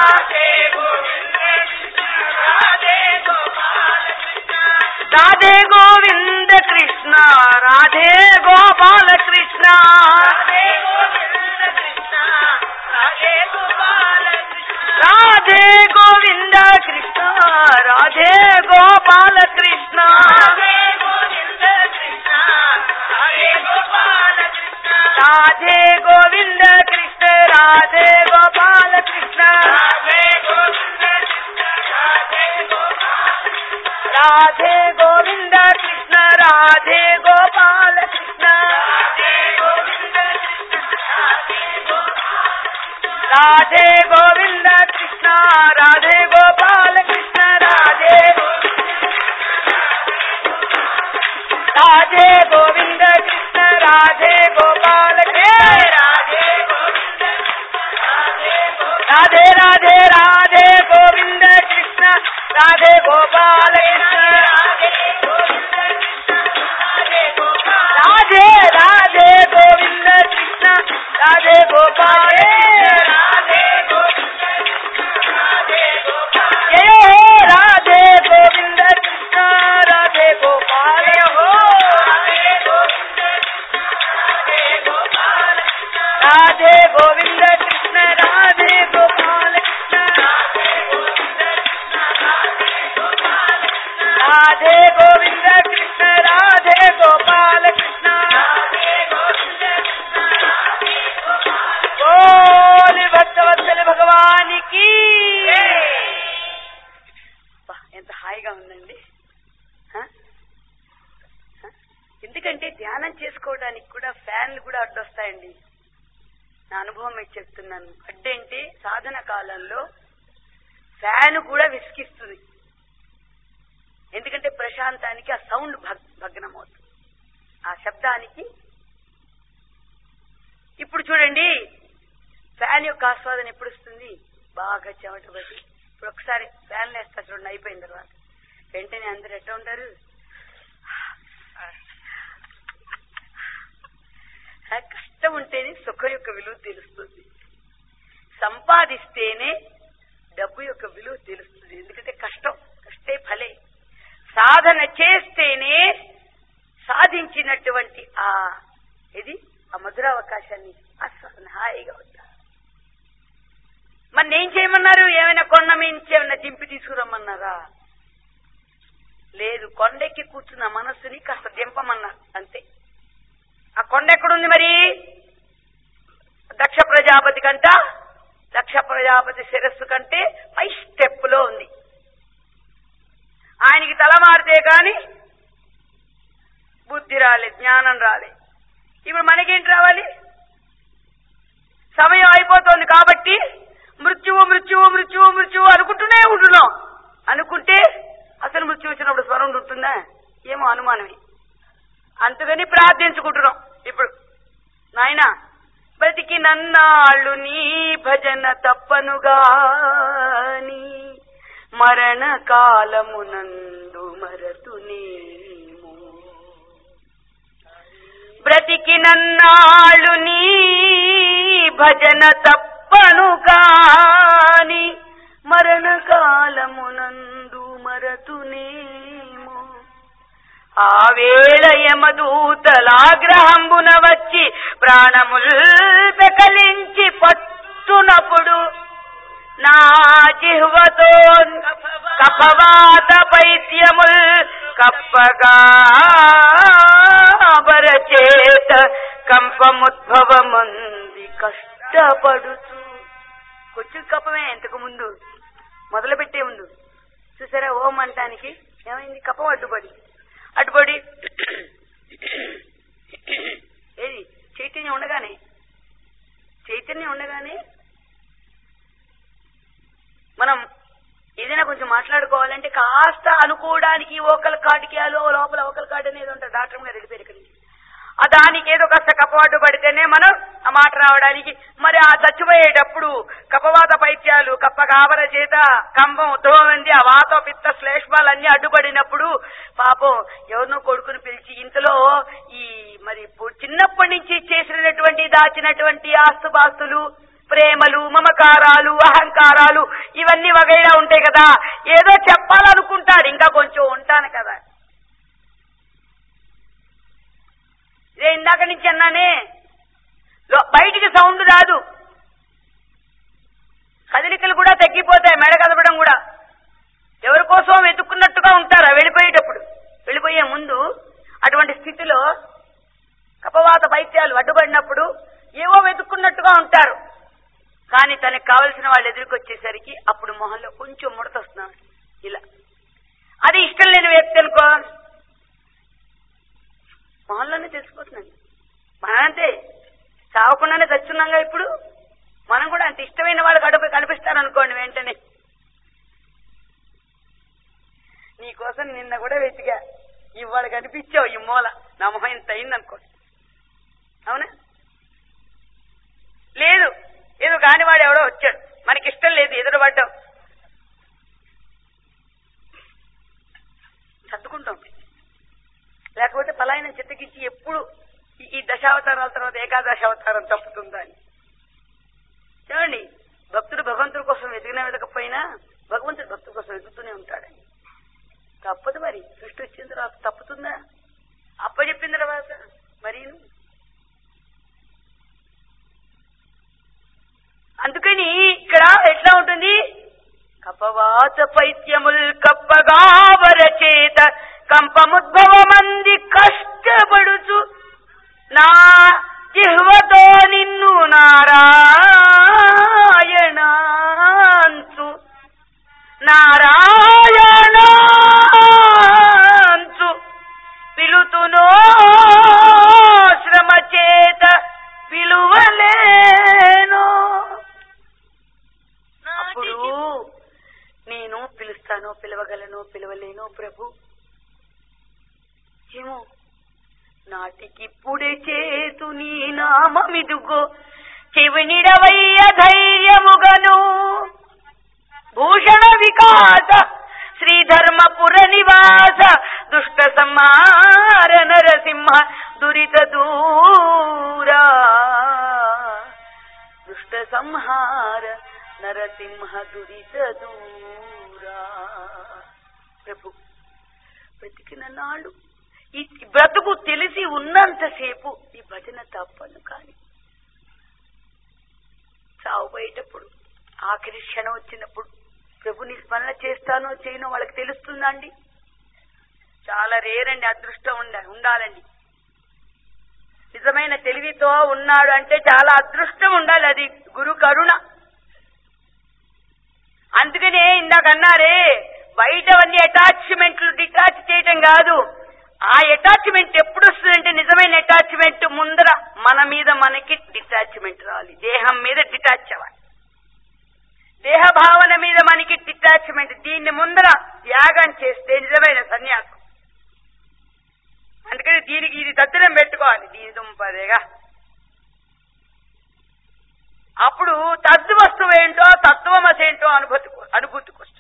రాధే గోవింద కృష్ణ రాధే గోపాల కృష్ణ రాధే గోవింద కృష్ణ రాధే గోపాల కృష్ణ రాధే గోవింద కృష్ణ రాధే గోపాల కృష్ణ రాధే గోవింద కృష్ణ రాధే గోపాల కృష్ణ రాధే గోవింద కృష్ణ రాధే గోపాల కృష్ణ రాధే రాధే గోవింద కృష్ణ రాధే గోపాల కృష్ణ రాధే రాధే గోవింద కృష్ణ రాధే గోపాల రాధే రాధే గోవింద కృష్ణ రాధే గోపాల జయ హో రాధే గోవింద కృష్ణ రాధే గోపాల హో రాధే గోవింద కృష్ణ రాధే గోపాల కృష్ణ రాధే గోవింద కృష్ణ రాధే గోపాల కృష్ణ బోలి భక్తవత్సల భగవానికి అబ్బా, ఎంత హాయిగా ఉందండి హ? హ? ఎందుకంటే ధ్యానం చేసుకోవడానికి కూడా ఫ్యాన్లు కూడా అడ్డొస్తాయండి నా అనుభవం మీకు చెప్తున్నాను అడ్డంటే సాధన కాలంలో ఫ్యాన్ కూడా విసిగిస్తుంది ఎందుకంటే ప్రశాంతానికి ఆ సౌండ్ భగ్- భగ్నమవుతుంది ఆ శబ్దానికి ఇప్పుడు చూడండి ఫ్యాన్ యొక్క ఆస్వాదన ఎప్పుడు వస్తుంది బాగా చెమట పట్టి ఇప్పుడు ఒకసారి ఫ్యాన్ వేస్తా చూడండి అయిపోయిన తర్వాత వెంటనే అందరు ఎట్లా ఉంటారు ఆ కష్టం ఉంటేనే సుఖం యొక్క విలువ తెలుస్తుంది సంపాదిస్తేనే డబ్బు యొక్క విలువ తెలుస్తుంది ఎందుకంటే కష్టం కష్టే ఫలే సాధన చేస్తేనే సాధించినటువంటి ఆ ఇది ఆ మధురావకాశాన్ని ఆస్వాదన హాయిగా ఉంటారు మరి ఏం చేయమన్నారు ఏమైనా కొండ మించి ఏమైనా దింపి తీసుకురమ్మన్నారా లేదు కొండెక్కి కూర్చున్న మనస్సుని కాస్త దింపమన్నారు అంతే ఆ కొండ ఎక్కడుంది మరి దక్ష ప్రజాపతి కంట దక్ష ప్రజాపతి శిరస్సు కంటే పై స్టెప్ లో ఉంది ఆయనకి తల మారితే గాని బుద్ధి రాలే జ్ఞానం రాలే ఇప్పుడు మనకేంటి రావాలి సమయం అయిపోతోంది కాబట్టి మృత్యువు మృత్యువు మృత్యువు మృత్యువు అనుకుంటూనే ఉంటున్నాం అనుకుంటే అసలు మృత్యు వచ్చినప్పుడు స్వరం ఉంటుందా ఏమో అనుమానమే అందుకని ప్రార్థించుకుంటున్నాం ఇప్పుడు నాయన బ్రతికి నన్నాళ్ళు నీ భజన తప్పనుగాని మరణ కాలమునందు మరతునేమో బ్రతికి నన్నాళ్ళు నీ భజన తప్పను కాని మరణ కాలమునందు మరతునేమో ఆ వేళ యమదూతలాగ్రహంబున వచ్చి ప్రాణముల్ పెకలించి పట్టునప్పుడు నా జిహ్వతో కఫవాత పైత్యముల్ కప్పగా చేత కంపముద్భవమంది కష్టపడుతూ కొంచెం కప్పమే ఇంతకు ముందు మొదలు పెట్టే ముందు చూసారా ఓం అంటానికి ఏమైంది కప్పం అడ్డుపడి అడ్డుపడి ఏది చైతన్యం ఉండగానే చైతన్యం ఉండగానే మనం ఏదైనా కొంచెం మాట్లాడుకోవాలంటే కాస్త అనుకోవడానికి ఓకల కాటికి అలో లోపల ఓకల కాటి అనేది ఉంటుంది డాక్టర్ గారు వెళ్ళిపోయారు ఇక్కడి నుంచి ఆ దానికి ఏదో కాస్త కపవాటు పడితేనే మనం ఆ మాట రావడానికి మరి ఆ చచ్చిపోయేటప్పుడు కపవాత పైత్యాలు కప్ప కావర చేత కంబం ఉద్భవమైంది ఆ వాత పిత్త శ్లేష్మాలు అన్ని అడ్డుపడినప్పుడు పాపం ఎవరినో కొడుకుని పిలిచి ఇంతలో ఈ మరి పు- చిన్నప్పటి నుంచి చేసినటువంటి దాచినటువంటి ఆస్తుపాస్తులు ప్రేమలు మమకారాలు అహంకారాలు ఇవన్నీ వగైరా ఉంటాయి కదా ఏదో చెప్పాలనుకుంటాడు ఇంకా కొంచెం ఉంటాను కదా ఇదే ఇందాక నుంచి అన్నానే లో- బయటికి సౌండ్ రాదు కదలికలు కూడా తగ్గిపోతాయి మెడ కదపడం కూడా ఎవరి కోసం వెతుక్కున్నట్టుగా ఉంటారు వెళ్ళిపోయేటప్పుడు వెళ్ళిపోయే ముందు అటువంటి స్థితిలో కపవాత పైత్యాలు అడ్డుపడినప్పుడు ఏవో వెతుక్కున్నట్టుగా ఉంటారు కానీ తనకు కావలసిన వాళ్ళు ఎదురుకొచ్చేసరికి అప్పుడు మొహంలో కొంచెం ముడత వస్తున్నాం ఇలా అది ఇష్టం లేని వ్యక్తి అనుకో మొహంలోనే తెలిసిపోతుందండి మనంతే చావకుండానే చచ్చున్నాగా ఇప్పుడు మనం కూడా అంత ఇష్టమైన వాళ్ళు గడుపు కనిపిస్తారనుకోండి వెంటనే నీకోసం నిన్న కూడా వెతిగా ఇవాళ కనిపించావు ఈ మూల నా మొహం ఇంత అయిందనుకోండి అవునా లేదు ఏదో కానివాడు ఎవడో వచ్చాడు మనకి ఇష్టం లేదు ఎదురుపడ్డం సర్దుకుంటాం లేకపోతే పలాయనం చిత్తకిచ్చి ఎప్పుడు ఈ- ఈ దశావతారాల తర్వాత ఏకాదశ అవతారం తప్పుతుందా అని చూడండి భక్తుడు భగవంతుడి కోసం వెతికిన వెతకపోయినా భగవంతుడు భక్తుడి కోసం వెతుకుతూనే ఉంటాడని తప్పదు మరి సృష్టి వచ్చిన తర్వాత తప్పుతుందా అప్ప చెప్పిన తర్వాత మరి అందుకని ఇక్కడ ఎట్లా ఉంటుంది కపవాత పైత్యముల్ కప్పగావర చేత కంపముద్భవమంది కష్టపడుచు నా జిహ్వతో నిన్ను నారాయణాంచు నారాయణాంచు పిలుతునో శ్రమ చేత పిలువలేను అప్పుడు నేను పిలుస్తాను పిలవగలను పిలవలేను ప్రభు ఏమో నాటికిప్పుడే చేతు నీ నామమిదుగో చెవినిడవయ్య ధైర్యముగను భూషణ వికాస శ్రీధర్మపుర నివాస దుష్ట సంహార నరసింహ దురిత దూరా దుష్ట సంహార నరసింహ దురిత దూరా ప్రభు బ్రతికిన నాడు ఈ బ్రతుకు తెలిసి ఉన్నంతసేపు ఈ భజన తప్పను కాని చావు పోయేటప్పుడు ఆఖరి క్షణం వచ్చినప్పుడు ప్రభుని స్మరణ చేస్తానో చేయనో వాళ్ళకి తెలుస్తుందండి చాలా రేరండి అదృష్టం ఉండ ఉండాలండి నిజమైన తెలివితో ఉన్నాడు అంటే చాలా అదృష్టం ఉండాలి అది గురు కరుణ అందుకనే ఇందాక అన్నారే బయటవన్నీ అటాచ్మెంట్లు డిటాచ్ చేయటం కాదు ఆ అటాచ్మెంట్ ఎప్పుడు వస్తుందంటే నిజమైన అటాచ్మెంట్ ముందర మన మీద మనకి డిటాచ్మెంట్ రావాలి దేహం మీద డిటాచ్ అవ్వాలి దేహ భావన మీద మనకి డిటాచ్మెంట్ దీన్ని ముందర త్యాగం చేస్తే నిజమైన సన్యాసం అందుకని దీనికి ఇది దత్తనం పెట్టుకోవాలి దీని దుంపదేగా అప్పుడు తద్దు వస్తువు ఏంటో తత్వమసి ఏంటో అనుభూతి అనుభూతికి వస్తుంది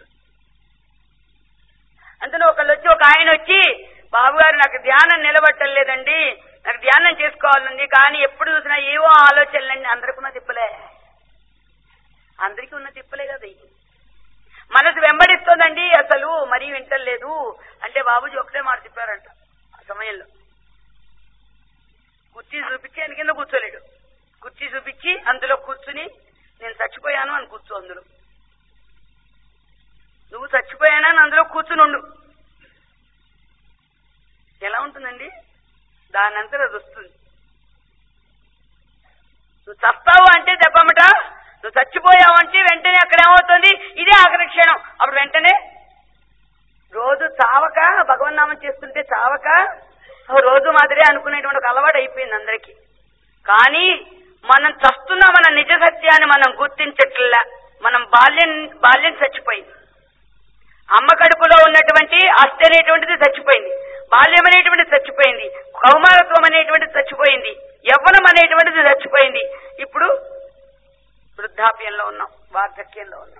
అందులో ఒకళ్ళు వచ్చి ఒక ఆయన వచ్చి బాబు గారు నాకు ధ్యానం నిలబట్టం లేదండి నాకు ధ్యానం చేసుకోవాలండి కానీ ఎప్పుడు చూసినా ఏవో ఆలోచనలండి అందరికి ఉన్న తిప్పలే అందరికీ ఉన్న తిప్పలే కదా ఇవి. మనసు వెంబడిస్తోందండి అసలు మరీ వింటలేదు అంటే బాబుజీ ఒకటే మాట చెప్పారంట ఆ సమయంలో కుర్చీ చూపించి ఆయన కింద కూర్చోలేడు కుర్చీ చూపించి అందులో కూర్చుని నేను చచ్చిపోయాను అని కూర్చో అందులో నువ్వు చచ్చిపోయానా అని అందులో కూర్చుని ఉండు ఎలా ఉంటుందండి దాని అంతా అది వస్తుంది నువ్వు చస్తావు అంటే దెబ్బమట నువ్వు చచ్చిపోయావు అంటే వెంటనే అక్కడ ఏమవుతుంది ఇదే ఆఖరి క్షణం అప్పుడు వెంటనే రోజు చావక భగవన్నామం చేస్తుంటే చావక ఓ రోజు మాదిరే అనుకునేటువంటి ఒక అలవాటు అయిపోయింది అందరికి కానీ మనం చస్తున్న మన నిజ సత్యాన్ని మనం గుర్తించట్లా మనం బాల్యం బాల్యం చచ్చిపోయింది అమ్మ కడుపులో ఉన్నటువంటి అస్థి అనేటువంటిది చచ్చిపోయింది బాల్యం అనేటువంటిది చచ్చిపోయింది కౌమారత్వం అనేటువంటిది చచ్చిపోయింది యవ్వనం అనేటువంటిది చచ్చిపోయింది ఇప్పుడు వృద్ధాప్యంలో ఉన్నాం వార్ధక్యంలో ఉన్నాం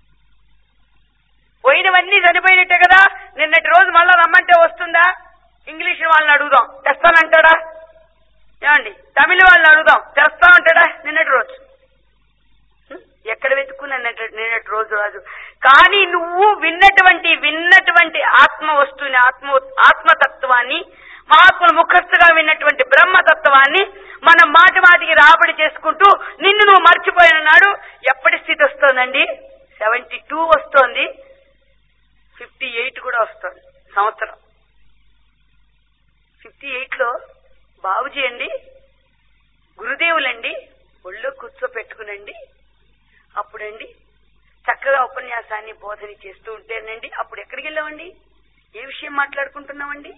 పోయినవన్నీ చనిపోయినట్టే కదా నిన్నటి రోజు మళ్ళా రమ్మంటే వస్తుందా ఇంగ్లీష్ వాళ్ళని అడుగుదాం తెస్తానంటాడా ఏమండి తమిళ వాళ్ళని అడుగుదాం తెస్తా అంటాడా నిన్నటి రోజు హ్మ్? ఎక్కడ వెతుక్కున్నా నిన్నటి నిన్నటి రోజు రాజు కానీ నువ్వు విన్నటువంటి విన్నటువంటి ఆత్మ వస్తువుని ఆత్మ ఆత్మతత్వాన్ని మహాత్ములు ముఖస్థుగా విన్నటువంటి బ్రహ్మతత్వాన్ని మనం మాటి మాటికి రాబడి చేసుకుంటూ నిన్ను నువ్వు మర్చిపోయిన నాడు ఎప్పటి స్థితి వస్తోందండి సెవెంటీ టూ వస్తోంది ఫిఫ్టీ ఎయిట్ కూడా వస్తుంది సంవత్సరం ఫిఫ్టీ ఎయిట్ లో బాబుజీ అండి గురుదేవులండి ఒళ్ళో కూర్చోపెట్టుకునండి అప్పుడండి చక్కగా ఉపన్యాసాన్ని బోధన చేస్తూ ఉంటేనండి అప్పుడు ఎక్కడికి వెళ్ళామండి ఏ విషయం మాట్లాడుకుంటున్నామండి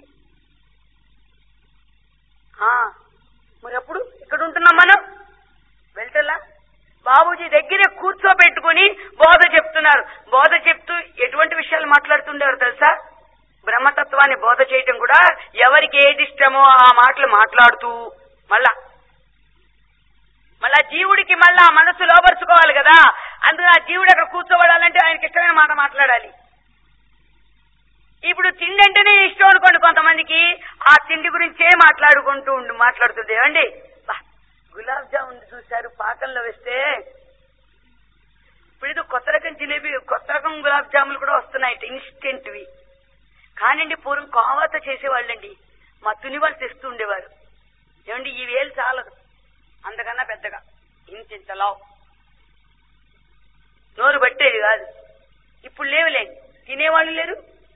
ఆ, మరి అప్పుడు ఎక్కడ ఉంటున్నాం మనం వెళ్తలా బాబూజీ దగ్గరే కూర్చోబెట్టుకుని బోధ చెప్తున్నారు బోధ చెప్తూ ఎటువంటి విషయాలు మాట్లాడుతుండేవారు తెలుసా బ్రహ్మతత్వాన్ని బోధ చేయటం కూడా ఎవరికి ఏది ఇష్టమో ఆ మాటలు మాట్లాడుతూ మళ్ళా మళ్ళా జీవుడికి మళ్ళా మనసు లోపరుచుకోవాలి కదా అందులో ఆ జీవుడు అక్కడ కూర్చోబడాలంటే ఆయనకి ఇష్టమైన మాట మాట్లాడాలి ఇప్పుడు తిండి అంటేనే ఇష్టం అనుకోండి కొంతమందికి ఆ తిండి గురించే మాట్లాడుకుంటూ ఉండు మాట్లాడుతుంది ఏమండి బా, గులాబ్ జామున్ చూశారు పాకంలో వేస్తే ఇప్పుడు ఏదో కొత్త రకం జిలేబీ కొత్త రకం గులాబ్ జాములు కూడా వస్తున్నాయి ఇన్స్టెంట్వి కానివ్వండి పూర్వం కోవాత చేసేవాళ్ళండి మా తుని వాళ్ళు తెస్తూ ఉండేవారు ఏమండి ఈ వేలు చాలదు అంతకన్నా పెద్దగా ఇంత లావు నోరు పట్టేది కాదు ఇప్పుడు లేవులే తినేవాళ్ళు లేరు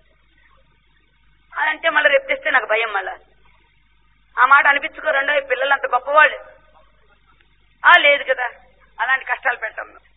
అని అంటే మళ్ళీ రేపు తెస్తే నాకు భయం మళ్ళా ఆ మాట అనిపించుకోరండి పిల్లలు అంత గొప్పవాళ్ళు ఆ లేదు కదా అలాంటి కష్టాలు పెట్టాం మేము.